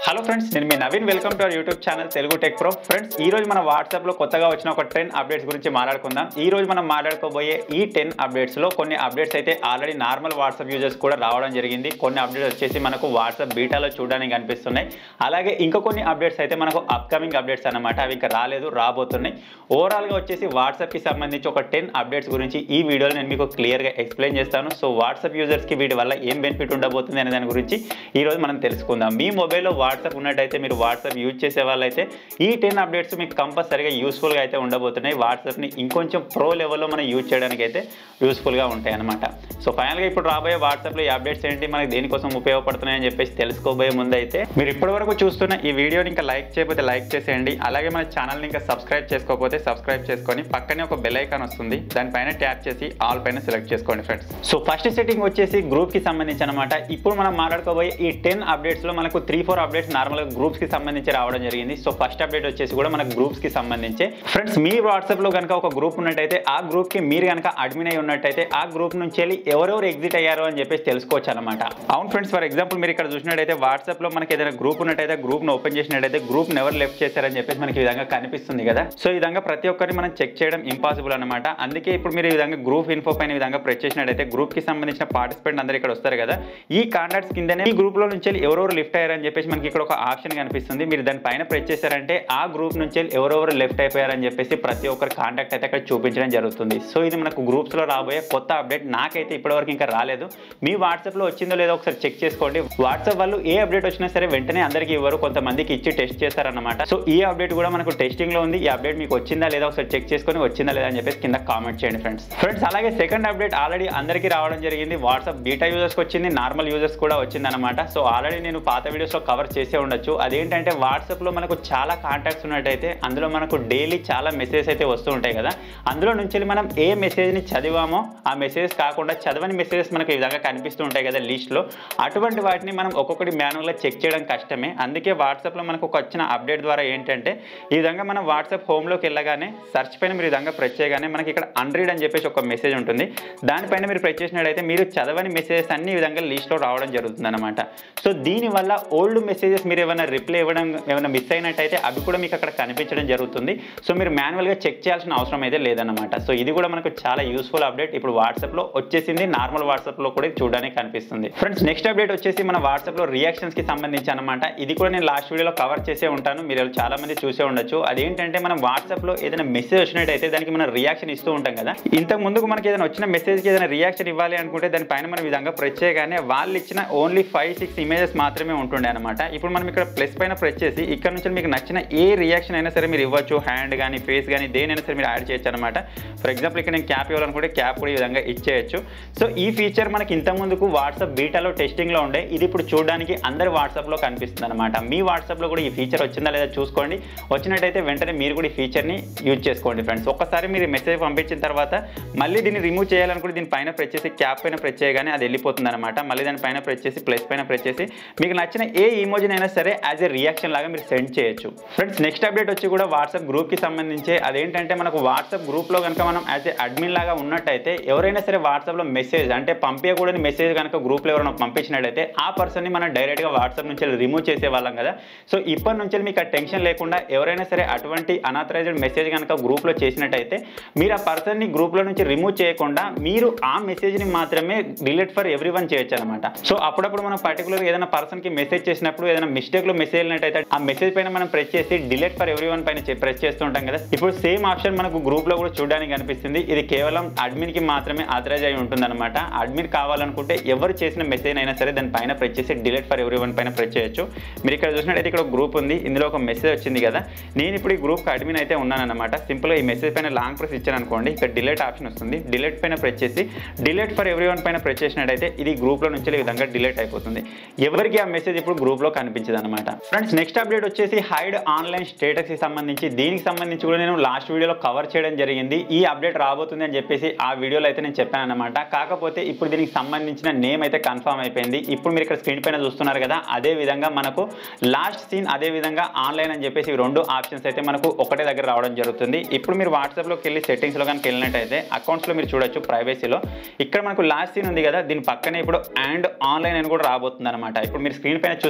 hello friends నేను మీ Naveen welcome to our YouTube channel Telugu tech pro friends ఈ రోజు మన వాట్సాప్లో కొత్తగా వచ్చిన ఒక టెన్ అప్డేట్స్ గురించి మాట్లాడుకుందాం ఈ రోజు మనం మాట్లాడుకోబోయే ఈ టెన్ అప్డేట్స్లో కొన్ని అప్డేట్స్ అయితే ఆల్రెడీ నార్మల్ వాట్సాప్ యూజర్స్ కూడా రావడం జరిగింది కొన్ని అప్డేట్స్ వచ్చేసి మనకు వాట్సాప్ బీటాలో చూడడానికి కనిపిస్తున్నాయి అలాగే ఇంకా కొన్ని అప్డేట్స్ అయితే మనకు అప్కమింగ్ అప్డేట్స్ అన్నమాట అవి ఇంకా రాలేదు రాబోతున్నాయి ఓవరాల్గా వచ్చేసి వాట్సాప్కి సంబంధించి ఒక టెన్ అప్డేట్స్ గురించి ఈ వీడియోలో నేను మీకు క్లియర్గా ఎక్స్ప్లెయిన్ చేస్తాను సో వాట్సాప్ యూజర్స్కి వీటి వల్ల ఏం బెనిఫిట్ ఉండబోతుంది అనే దాని గురించి ఈ రోజు మనం తెలుసుకుందాం మీ మొబైల్లో వాట్సాప్ ఉన్నట్టయితే మీరు వాట్సాప్ యూజ్ చేసే వాళ్ళైతే ఈ టెన్ అప్డేట్స్ మీకు కంపల్సరీగా యూస్ఫుల్గా అయితే ఉండబోతున్నాయి వాట్సాప్ని ఇంకొంచెం ప్రో లెవెల్లో మనం యూజ్ చేయడానికి అయితే యూస్ఫుల్గా ఉంటాయి అనమాట సో ఫైనల్గా ఇప్పుడు రాబోయే వాట్సాప్లో ఈ అప్డేట్స్ ఏంటి మనకి దేనికోసం ఉపయోగపడుతున్నాయని చెప్పేసి తెలుసుకోబోయే ముందు అయితే మీరు ఇప్పటివరకు చూస్తున్న ఈ వీడియోని ఇంకా లైక్ చేయకపోతే లైక్ చేసేయండి అలాగే మన ఛానల్ని ఇంకా సబ్స్క్రైబ్ చేసుకోకపోతే సబ్స్క్రైబ్ చేసుకొని పక్కనే ఒక బెల్ ఐకాన్ వస్తుంది దానిపైన ట్యాప్ చేసి ఆల్ పైన సెలెక్ట్ చేసుకోండి ఫ్రెండ్స్ సో ఫస్ట్ సెట్టింగ్ వచ్చేసి గ్రూప్ కి సంబంధించి అనమాట ఇప్పుడు మనం మాట్లాడుకోబోయే ఈ టెన్ అప్డేట్స్ లో మనకు త్రీ ఫోర్ అప్డేట్స్ నార్మల్ గా గ్రూప్స్ కి సంబంధించి రావడం జరిగింది సో ఫస్ట్ అప్డేట్ వచ్చేసి కూడా మనకు గ్రూప్స్ కి సంబంధించి ఫ్రెండ్స్ మీ వాట్సాప్ లో కనుక ఒక గ్రూప్ ఉన్నట్టయితే ఆ గ్రూప్ కి మీరు కనుక అడ్మిన్ అయి ఉన్నట్టయితే ఆ గ్రూప్ నుంచి వెళ్ళి ఎవరెవరు ఎగ్జిట్ అయ్యారు అని చెప్పేసి తెలుసుకోవచ్చు అనమాట అవును ఫ్రెండ్స్ ఫర్ ఎగ్జాంపుల్ మీరు ఇక్కడ చూసినట్టయితే వాట్సాప్ లో మనకి ఏదైనా గ్రూప్ ఉన్నట్టయితే గ్రూప్ ను ఓపెన్ చేసినట్టయితే గ్రూప్ ఎవరు లెఫ్ట్ చేశారని చెప్పేసి మనకి ఈ విధంగా కనిపిస్తుంది కదా సో ఈ విధంగా ప్రతి ఒక్కరిని మనం చెక్ చేయడం ఇంపాసిబుల్ అనమాట అందుకే ఇప్పుడు మీరు ఈ విధంగా గ్రూప్ ఇన్ఫో పైన ఈ విధంగా ప్రెస్ చేసినట్టయితే గ్రూప్ కి సంబంధించిన పార్టిసిపెంట్ అందరూ ఇక్కడ వస్తారు కదా ఈ కాంటాక్ట్స్ కిందనే ఈ గ్రూప్ లో నుంచి వెళ్ళి ఎవరెవరు లిఫ్ట్ అయ్యారని చెప్పేసి మనకి ఇక్కడ ఒక ఆప్షన్ కనిపిస్తుంది మీరు దాని పైన ప్రెస్ చేశారంటే ఆ గ్రూప్ నుంచి వెళ్ళి ఎవరెవరు లెఫ్ట్ అయిపోయారని చెప్పేసి ప్రతి ఒక్కరి కాంటాక్ట్ అయితే అక్కడ చూపించడం జరుగుతుంది సో ఇది మనకు గ్రూప్స్ లో రాబోయే కొత్త అప్డేట్ నాకైతే ఇప్పటివరకు ఇంకా రాలేదు మీ వాట్సాప్ లో వచ్చిందో లేదో ఒకసారి చెక్ చేసుకోండి వాట్సాప్ వాళ్ళు ఏ అప్డేట్ వచ్చినా సరే వెంటనే అందరికీ ఇవ్వరు కొంతమందికి ఇచ్చి టెస్ట్ చేస్తారన్నమాట సో ఈ అప్డేట్ కూడా మనకు టెస్టింగ్ లో ఉంది ఈ అప్డేట్ మీకు వచ్చిందా లేదా ఒకసారి చెక్ చేసుకొని వచ్చిందా లేదా అని చెప్పేసి కింద కామెంట్ చేయండి ఫ్రెండ్స్ ఫ్రెండ్స్ అలాగే సెకండ్ అప్డేట్ ఆల్రెడీ అందరికీ రావడం జరిగింది వాట్సాప్ బీటా యూజర్స్కి వచ్చింది నార్మల్ యూజర్స్ కూడా వచ్చింది అనమాట సో ఆల్రెడీ నేను పాత వీడియోస్లో కవర్ చేసే ఉండొచ్చు అదేంటంటే వాట్సాప్లో మనకు చాలా కాంటాక్ట్స్ ఉన్నట్టయితే అందులో మనకు డైలీ చాలా మెసేజ్ అయితే వస్తూ ఉంటాయి కదా అందులో నుంచి మనం ఏ మెసేజ్ని చదివామో ఆ మెసేజ్ కాకుండా చదవని మెసేజెస్ మనకు ఈ విధంగా కనిపిస్తూ ఉంటాయి కదా లిస్ట్లో అటువంటి వాటిని మనం ఒక్కొక్కటి మాన్యువల్గా చెక్ చేయడం కష్టమే అందుకే వాట్సాప్లో మనకు ఒక వచ్చిన అప్డేట్ ద్వారా ఏంటంటే ఈ విధంగా మనం వాట్సాప్ హోమ్లోకి వెళ్ళగానే సెర్చ్ పైన మీరు ఈ విధంగా ప్రెస్ చేయగానే మనకి ఇక్కడ అన్రీడ్ అని చెప్పేసి ఒక మెసేజ్ ఉంటుంది దానిపైన మీరు ప్రెస్ చేసినట్టయితే మీరు చదవని మెసేజెస్ అన్ని ఈ విధంగా లిస్ట్లో రావడం జరుగుతుంది అనమాట సో దీనివల్ల ఓల్డ్ మెసేజెస్ మీరు ఏమైనా రిప్లై ఇవ్వడం ఏమైనా మిస్ అయినట్టయితే అవి కూడా మీకు అక్కడ కనిపించడం జరుగుతుంది సో మీరు మాన్యువల్గా చెక్ చేయాల్సిన అవసరం అయితే లేదన్నమాట సో ఇది కూడా మనకు చాలా యూస్ఫుల్ అప్డేట్ ఇప్పుడు వాట్సాప్లో వచ్చేసింది నార్మల్ వాట్సాప్లో కూడా ఇది చూడడానికి కనిపిస్తుంది ఫ్రెండ్స్ నెక్స్ట్ అప్డేట్ వచ్చేసి మన వాట్సాప్లో రియాక్షన్స్కి సంబంధించి అనమాట ఇది కూడా నేను లాస్ట్ వీడియోలో కవర్ చేసే ఉంటాను మీరు చాలా మంది చూసే ఉండొచ్చు అదేంటంటే మనం వాట్సాప్లో ఏదైనా మెసేజ్ వచ్చినట్టయితే దానికి మనం రియాక్షన్ ఇస్తూ ఉంటాం కదా ఇంతకు ముందుకు మనకి ఏదైనా వచ్చిన మెసేజ్కి ఏదైనా రియాక్షన్ ఇవ్వాలి అనుకుంటే దానిపైన మనం ఈ విధంగా ప్రెస్ చేయగానే వాళ్ళు ఇచ్చిన ఓన్లీ ఫైవ్ సిక్స్ ఇమేజెస్ మాత్రమే ఉంటుండే అనమాట ఇప్పుడు మనం ఇక్కడ ప్లస్ పైన ప్రెస్ చేసి ఇక్కడ నుంచి మీకు నచ్చిన ఏ రియాక్షన్ అయినా సరే మీరు ఇవ్వచ్చు హ్యాండ్ కానీ ఫేస్ కానీ దేనైనా సరే మీరు యాడ్ చేయొచ్చు అనమాట ఫర్ ఎగ్జాంపుల్ ఇక్కడ నేను క్యాప్ ఇవ్వాలనుకుంటే క్యాప్ కూడా ఈ విధంగా ఇచ్చేయచ్చు సో ఈ ఫీచర్ మనకి ఇంత ముందుకు వాట్సాప్ బీటాలో టెస్టింగ్లో ఉండే ఇది ఇప్పుడు చూడడానికి అందరి వాట్సాప్లో కనిపిస్తుంది అనమాట మీ వాట్సాప్లో కూడా ఈ ఫీచర్ వచ్చిందా లేదా చూసుకోండి వచ్చినట్టయితే వెంటనే మీరు కూడా ఈ ఫీచర్ని యూజ్ చేసుకోండి ఫ్రెండ్స్ ఒక్కసారి మీరు మెసేజ్ పంపించిన తర్వాత మళ్ళీ దీన్ని రిమూవ్ చేయాలనుకుంటే దీని పైన ప్రెస్ చేసి క్యాప్ పైన ప్రెస్ చేయగానే అది వెళ్ళిపోతుంది అనమాట మళ్ళీ దాని పైన ప్రెస్ చేసి ప్లస్ పైన ప్రెస్ చేసి మీకు నచ్చిన ఏ ఇమోజినైనా సరే యాజ్ ఏ రియాక్షన్ లాగా మీరు సెండ్ చేయొచ్చు ఫ్రెండ్స్ నెక్స్ట్ అప్డేట్ వచ్చి కూడా వాట్సాప్ గ్రూప్కి సంబంధించి అదేంటంటే మనకు వాట్సాప్ గ్రూప్లో కనుక మనం యాజ్ ఏ అడ్మిన్ లాగా ఉన్నట్టయితే ఎవరైనా సరే వాట్సాప్లో మెసేజ్ అంటే పంపించకూడని మెసేజ్ కనుక గ్రూప్లో ఎవరైనా పంపించినట్టయితే ఆ పర్సన్ని మనం డైరెక్ట్గా వాట్సాప్ నుంచి రిమూవ్ చేసే వాళ్ళం కదా సో ఇప్పటి నుంచి మీకు ఆ టెన్షన్ లేకుండా ఎవరైనా సరే అటువంటి అనాథరైజ్డ్ మెసేజ్ కనుక గ్రూప్లో చేసినట్టయితే మీరు ఆ పర్సన్ని గ్రూప్లో నుంచి రిమూవ్ చేయకుండా మీరు ఆ మెసేజ్ని మాత్రమే డిలీట్ ఫర్ ఎవ్రీ వన్ చేయొచ్చు అనమాట సో అప్పుడప్పుడు మనం పర్టికులర్ ఏదైనా పర్సన్కి మెసేజ్ చేసినప్పుడు ఏదైనా మిస్టేక్లో మెసేజ్ వెళ్ళినట్టయితే ఆ మెసేజ్ పైన మనం ప్రెస్ చేసి డిలీట్ ఫర్ ఎవ్రీ వన్ పైన ప్రెస్ చేస్తుంటాం కదా ఇప్పుడు సేమ్ ఆప్షన్ మనకు గ్రూప్లో కూడా చూడడానికి కనిపిస్తుంది ఇది కేవలం అడ్మిన్కి మాత్రమే ఆథరైజ్ అయి ఉంటుంది అనమాట అడ్మిన్ కావాలనుకుంటే ఎవరు చేసిన మెసేజ్ అయినా సరే దాని పైన ప్రెస్ చేసి డిలీట్ ఫర్ ఎవ్రీ వన్ పైన ప్రెస్ చేయొచ్చు మీరు ఇక్కడ చూసినట్టయితే ఇక్కడ గ్రూప్ ఉంది ఇందులో ఒక మెసేజ్ వచ్చింది కదా నేను ఇప్పుడు ఈ గ్రూప్కి అడ్మిన్ అయితే ఉన్నానన్నమాట సింపుల్గా ఈ మెసేజ్ పైన లాంగ్ ప్రెస్ ఇచ్చాను అనుకోండి ఇక్కడ డిలీట్ ఆప్షన్ వస్తుంది డిలీట్ పైన ప్రెస్ చేసి డిలీట్ ఫర్ ఎవ్రీ వన్ పైన ప్రెస్ చేసినట్టయితే ఇది గ్రూప్లో నుంచి ఈ విధంగా డిలీట్ అయిపోతుంది ఎవరికి ఆ మెసేజ్ ఇప్పుడు గ్రూప్లో కనిపించదు అనమాట ఫ్రెండ్స్ నెక్స్ట్ అప్డేట్ వచ్చేసి హైడ్ ఆన్లైన్ స్టేటస్కి సంబంధించి దీనికి సంబంధించి కూడా నేను లాస్ట్ వీడియోలో కవర్ చేయడం జరిగింది ఈ అప్డేట్ రాబోతుంది అని చెప్పేసి ఆ వీడియోలో అయితే నేను చెప్పాను అనమాట కాకపోతే ఇప్పుడు దీనికి సంబంధించిన నేమ్ అయితే కన్ఫర్మ్ అయిపోయింది ఇప్పుడు మీరు ఇక్కడ స్క్రీన్ పైన చూస్తున్నారు కదా అదే విధంగా మనకు లాస్ట్ సీన్ అదే విధంగా ఆన్లైన్ అని చెప్పేసి ఈ రెండు ఆప్షన్స్ అయితే మనకు ఒకటే దగ్గర రావడం జరుగుతుంది ఇప్పుడు మీరు వాట్సాప్లోకి వెళ్ళి సెట్టింగ్స్లో కనుక వెళ్ళినట్టయితే అకౌంట్స్లో మీరు చూడొచ్చు ప్రైవసీలో ఇక్కడ మనకు లాస్ట్ సీన్ ఉంది కదా దీని పక్కనే ఇప్పుడు అండ్ ఆన్లైన్ అని కూడా రాబోతుంది అనమాట ఇప్పుడు మీరు స్క్రీన్ పైన చూసారు కదా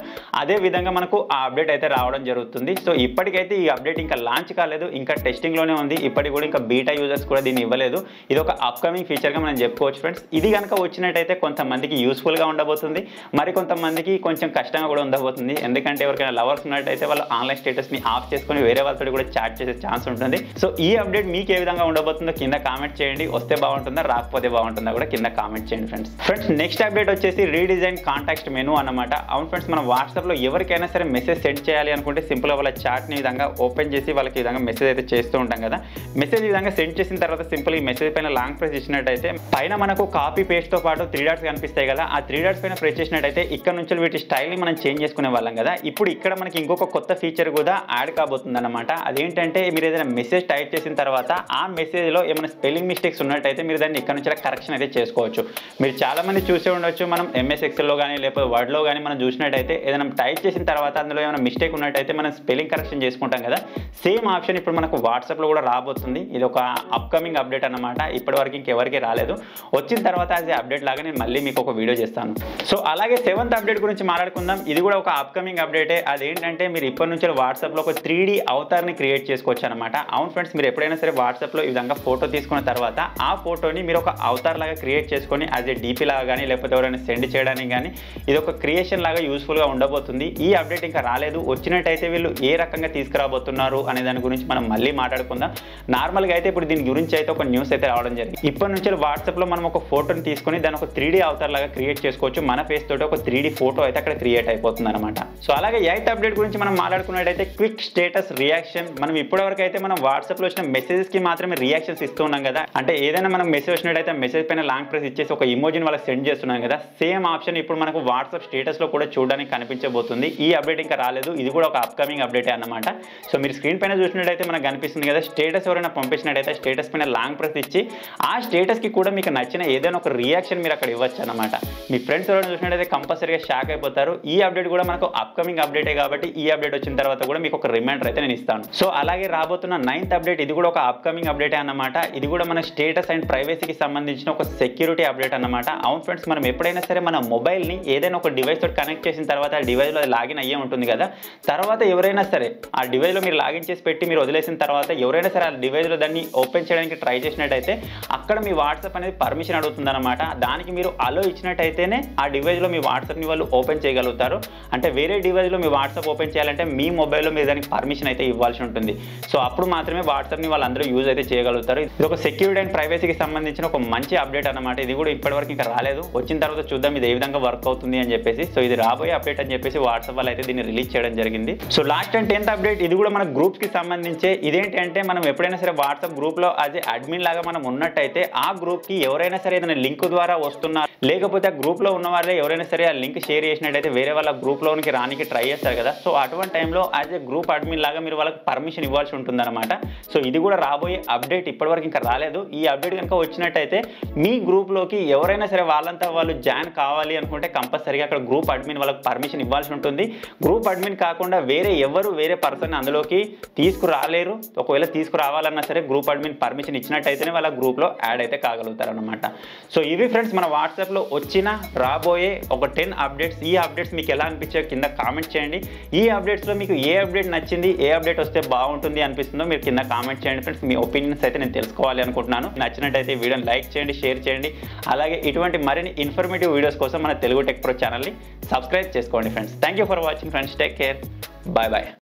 అదే విధంగా మనకు ఆ అప్డేట్ అయితే రావడం జరుగుతుంది సో ఇప్పటికైతే ఈ అప్డేట్ ఇంకా లాంచ్ కాలేదు ఇంకా టెస్టింగ్లోనే ఉంది ఇప్పటికి కూడా ఇంకా బీటా యూజర్స్ కూడా దీన్ని ఇవ్వలేదు ఇది ఒక అప్కమింగ్ ఫీచర్గా మనం చెప్పుకోవచ్చు ఫ్రెండ్స్ ఇది కనుక వచ్చినట్టయితే కొంతమందికి యూస్ఫుల్గా ఉండబోతుంది మరి కొంతమందికి కొంచెం కష్టంగా కూడా ఉండబోతుంది ఎందుకంటే ఎవరికైనా లవర్స్ ఉన్నట్టయితే వాళ్ళు ఆన్లైన్ స్టేటస్ని ఆఫ్ చేసుకొని వేరే వాళ్ళతో కూడా చాట్ చేసే ఛాన్స్ ఉంటుంది సో ఈ అప్డేట్ మీకు ఏ విధంగా ఉండబోతుందో కింద కామెంట్ చేయండి వస్తే బాగుంటుందా రాకపోతే బాగుంటుందా కూడా కింద కామెంట్ చేయండి ఫ్రెండ్స్ ఫ్రెండ్స్ నెక్స్ట్ అప్డేట్ వచ్చేసి రీడిజైన్ కాంటాక్ట్ మెనూ అన్నమాట అవును ఫ్రెండ్స్ మనం వాట్సాప్లో ఎవరికైనా సరే మెసేజ్ సెండ్ చేయాలి అనుకుంటే సింపుల్గా వాళ్ళ చాట్ని ఈ విధంగా ఓపెన్ చేసి వాళ్ళకి ఈ విధంగా మెసేజ్ అయితే చేస్తూ ఉంటాం కదా మెసేజ్ ఈ విధంగా సెండ్ చేసిన తర్వాత సింపుల్ ఈ మెసేజ్ పైన లాంగ్ ప్రెస్ ఇచ్చినట్టయితే పైన మనకు కాపీ పేస్ట్తో పాటు త్రీ డాట్స్ కనిపిస్తాయి కదా ఆ త్రీ డాట్స్ పైన ప్రెస్ చేసినట్టయితే ఇక్కడ నుంచి వీటి స్టైల్ని మనం చేంజ్ చేసుకునే వాళ్ళం కదా ఇప్పుడు ఇక్కడ మనకి ఇంకొక కొత్త ఫీచర్ కూడా యాడ్ కాబోతుంది అనమాట అదేంటంటే మీరు ఏదైనా మెసేజ్ టైప్ చేసిన తర్వాత ఆ మెసేజ్లో ఏమైనా స్పెల్లింగ్ మిస్టేక్స్ ఉన్నట్టయితే మీరు దాన్ని ఇక్కడ నుంచి కరెక్షన్ అయితే చేసుకోవచ్చు మీరు చాలా మంది చూసే ఉండొచ్చు మనం ఎంఎస్ ఎక్సెల్లో కానీ లేకపోతే వర్డ్లో కానీ మనం చూసినట్టయితే ఏదైనా టైప్ చేసిన తర్వాత అందులో ఏమైనా మిస్టేక్ ఉన్నట్టయితే మనం స్పెల్లింగ్ కరెక్షన్ చేసుకుంటాం కదా సేమ్ ఆప్షన్ ఇప్పుడు మనకు వాట్సాప్లో కూడా రాబోతుంది ఇది ఒక అప్కమింగ్ అప్డేట్ అనమాట ఇప్పటివరకు ఇంకెవరికి రాలేదు వచ్చిన తర్వాత అది అప్డేట్ లాగా నేను మళ్ళీ మీకు ఒక వీడియో చేస్తాను సో అలాగే సెవెంత్ అప్డేట్ గురించి మాట్లాడుకుందాం ఇది కూడా ఒక అప్కమింగ్ అప్డేటే అదేంటంటే మీరు ఇప్పటి నుంచి వాట్సాప్లో ఒక త్రీ డీ అవతార్ని క్రియేట్ చేసుకోవచ్చు అనమాట అవును ఫ్రెండ్స్ మీరు ఎప్పుడైనా సరే వాట్సాప్లో ఈ విధంగా ఫోటో తీసుకున్న తర్వాత ఆ ఫోటోని మీరు ఒక అవతార్ లాగా క్రియేట్ చేసుకొని యాజ్ ఏ డీపీ లాగా కానీ లేకపోతే ఎవరైనా సెండ్ చేయడానికి కానీ ఇది ఒక క్రియేషన్ లాగా యూస్ఫుల్గా ఉండబోతుంది ఈ అప్డేట్ ఇంకా రాలేదు వచ్చినట్టయితే వీళ్ళు ఏ రకంగా తీసుకురాబోతున్నారు అనే దాని గురించి మనం మళ్ళీ మాట్లాడుకుందాం నార్మల్గా అయితే ఇప్పుడు దీని గురించి అయితే ఒక న్యూస్ అయితే రావడం జరిగింది ఇప్పటి నుంచి వాట్సాప్లో మనం ఒక ఫోటోని తీసుకొని దాని ఒక త్రీ డీ అవతార్ లాగా క్రియేట్ చేసుకోవచ్చు మన ఫేస్ తోటి ఒక త్రీ డీ ఫోటో అయితే అక్కడ క్రియేట్ అయిపోతుంది అనమాట సో అలాగే ఎయిత్ అప్డేట్ గురించి మనం మాట్లాడుకున్నట్టయితే క్విక్ స్టేటస్ రియాక్షన్ మనం ఇప్పటివరకు అయితే మనం వాట్సాప్లో వచ్చిన మెసేజెస్ కి మాత్రమే రియాక్షన్స్ ఇస్తూ ఉన్నాం కదా అంటే ఏదైనా మనం మెసేజ్ వచ్చినట్టయితే మెసేజ్ పైన లాంగ్ ప్రెస్ ఇచ్చేసి ఒక ఇమోజిని వాళ్ళకి సెండ్ చేస్తున్నాం కదా సేమ్ ఆప్షన్ ఇప్పుడు మనకు వాట్సాప్ స్టేటస్ లో కూడా చూడడానికి కనిపించబోతుంది ఈ అప్డేట్ ఇంకా రాలేదు ఇది కూడా ఒక అప్కమింగ్ అప్డేట్ అన్నమాట సో మీరు స్క్రీన్ పైన చూసినట్టయితే మనకు కనిపిస్తుంది కదా స్టేటస్ ఎవరైనా పంపించినట్టయితే స్టేటస్ పైన లాంగ్ ప్రెస్ ఇచ్చి ఆ స్టేటస్ కి కూడా మీకు నచ్చిన ఏదైనా ఒక రియాక్షన్ మీరు అక్కడ ఇవ్వచ్చు అనమాట మీ ఫ్రెండ్స్ ఎవరైనా చూసినట్టయితే కంపల్సరీగా షాక్ అయిపోతారు ఈ అప్డేట్ కూడా మనకు అప్కమింగ్ అప్డేటే కాబట్టి ఈ అప్డేట్ వచ్చిన తర్వాత కూడా మీకు ఒక రిమైండర్ అయితే నేను ఇస్తాను సో అలాగే రాబోతున్న నైన్త్ అప్డేట్ ఇది కూడా ఒక అప్కమింగ్ అప్డేటే అన్నమాట ఇది కూడా మన స్టేటస్ అండ్ ప్రైవసీకి సంబంధించిన ఒక సెక్యూరిటీ అప్డేట్ అన్నమాట అవును ఫ్రెండ్స్ మనం ఎప్పుడైనా సరే మన మొబైల్ని ఏదైనా ఒక డివైస్ తోటి కనెక్ట్ చేసిన తర్వాత ఆ డివైస్లో అది లాగిన్ అయ్యే ఉంటుంది కదా తర్వాత ఎవరైనా సరే ఆ డివైస్లో మీరు లాగిన్ చేసి పెట్టి మీరు వదిలేసిన తర్వాత ఎవరైనా సరే ఆ డివైస్లో దాన్ని ఓపెన్ చేయడానికి ట్రై చేసినట్టయితే అక్కడ మీ వాట్సాప్ అనేది పర్మిషన్ అడుగుతుంది అనమాట దానికి మీరు అలో ఇచ్చినట్టయితేనే ఆ డివైస్లో మీ వాట్సాప్ని వాళ్ళు ఓపెన్ చేయగలుగుతారు అంటే వేరే డివైస్లో మీ వాట్సాప్ ఓపెన్ చేయాలంటే మీ మొబైల్లో మీరు దానికి పర్మిషన్ అయితే ఇవ్వాల్సి ఉంటుంది సో అప్పుడు మాత్రమే వాట్సాప్ని వాళ్ళందరూ యూజ్ అయితే చేయగలుగుతారు ఇది ఒక సెక్యూరిటీ అండ్ ప్రైవసీకి సంబంధించిన ఒక మంచి అప్డేట్ అనమాట ఇది కూడా ఇప్పటివరకు ఇంకా రాలేదు వచ్చిన తర్వాత చూద్దాం ఇది ఏ విధంగా వర్క్ అవుతుంది అని చెప్పేసి సో ఇది రాబోయే అప్డేట్ అని చెప్పేసి వాట్సాప్ వాళ్ళు అయితే దీన్ని రిలీజ్ చేయడం జరిగింది so last and tenth update ఇది కూడా మన గ్రూప్స్ కి సంబంధించే ఇదేంటి అంటే మనం ఎప్పుడైనా సరే వాట్సాప్ గ్రూప్ లో అది అడ్మిన్ లాగా మనం ఉన్నట్టయితే ఆ గ్రూప్ కి ఎవరైనా సరే ఏదైనా లింక్ ద్వారా వస్తున్నారు లేకపోతే ఆ గ్రూప్ లో ఉన్న వాళ్ళే ఎవరైనా సరే ఆ లింక్ షేర్ చేసినట్టయితే వేరే వాళ్ళ గ్రూప్ లోనికి రానికి ట్రై చేస్తారు కదా సో అటువంటి టైంలో యాజ్ ఏ గ్రూప్ అడ్మిన్ లాగా మీరు వాళ్ళకి పర్మిషన్ ఇవ్వాల్సి ఉంటుంది అనమాట సో ఇది కూడా రాబోయే అప్డేట్ ఇప్పటివరకు ఇంకా రాలేదు ఈ అప్డేట్ కనుక వచ్చినట్టయితే మీ గ్రూప్లోకి ఎవరైనా సరే వాళ్ళంతా వాళ్ళు జాయిన్ కావాలి అనుకుంటే కంపల్సరీగా అక్కడ గ్రూప్ అడ్మిన్ వాళ్ళకి పర్మిషన్ ఇవ్వాల్సి ఉంటుంది గ్రూప్ అడ్మిన్ కాకుండా వేరే ఎవరు వేరే పర్సన్ అందులోకి తీసుకురాలేరు ఒకవేళ తీసుకురావాలన్నా సరే గ్రూప్ అడ్మిన్ పర్మిషన్ ఇచ్చినట్టయితేనే వాళ్ళ గ్రూప్లో యాడ్ అయితే కాగలుగుతారు అనమాట సో ఇవి ఫ్రెండ్స్ మన వాట్సాప్లో వచ్చిన రాబోయే ఒక టెన్ అప్డేట్స్ ఈ అప్డేట్స్ మీకు ఎలా అనిపించాయో కింద కామెంట్ చేయండి ఈ అప్డేట్స్లో మీకు ఏ అప్డేట్ నచ్చింది ఏ అప్డేట్ వస్తే బాగుంటుంది అనిపిస్తుందో మీరు కింద కామెంట్ చేయండి ఫ్రెండ్స్ మీ ఒపీనియన్స్ అయితే నేను తెలుసుకోవాలి అనుకుంటున్నాను నచ్చినట్టయితే ఈ వీడియోని లైక్ చేయండి షేర్ చేయండి అలాగే ఇటువంటి మరిన్ని ఇన్ఫర్మేటివ్ వీడియోస్ కోసం మన తెలుగు టెక్ ప్రో ఛానల్ని సబ్స్క్రైబ్ చేసుకోండి friends thank you for watching friends take care bye bye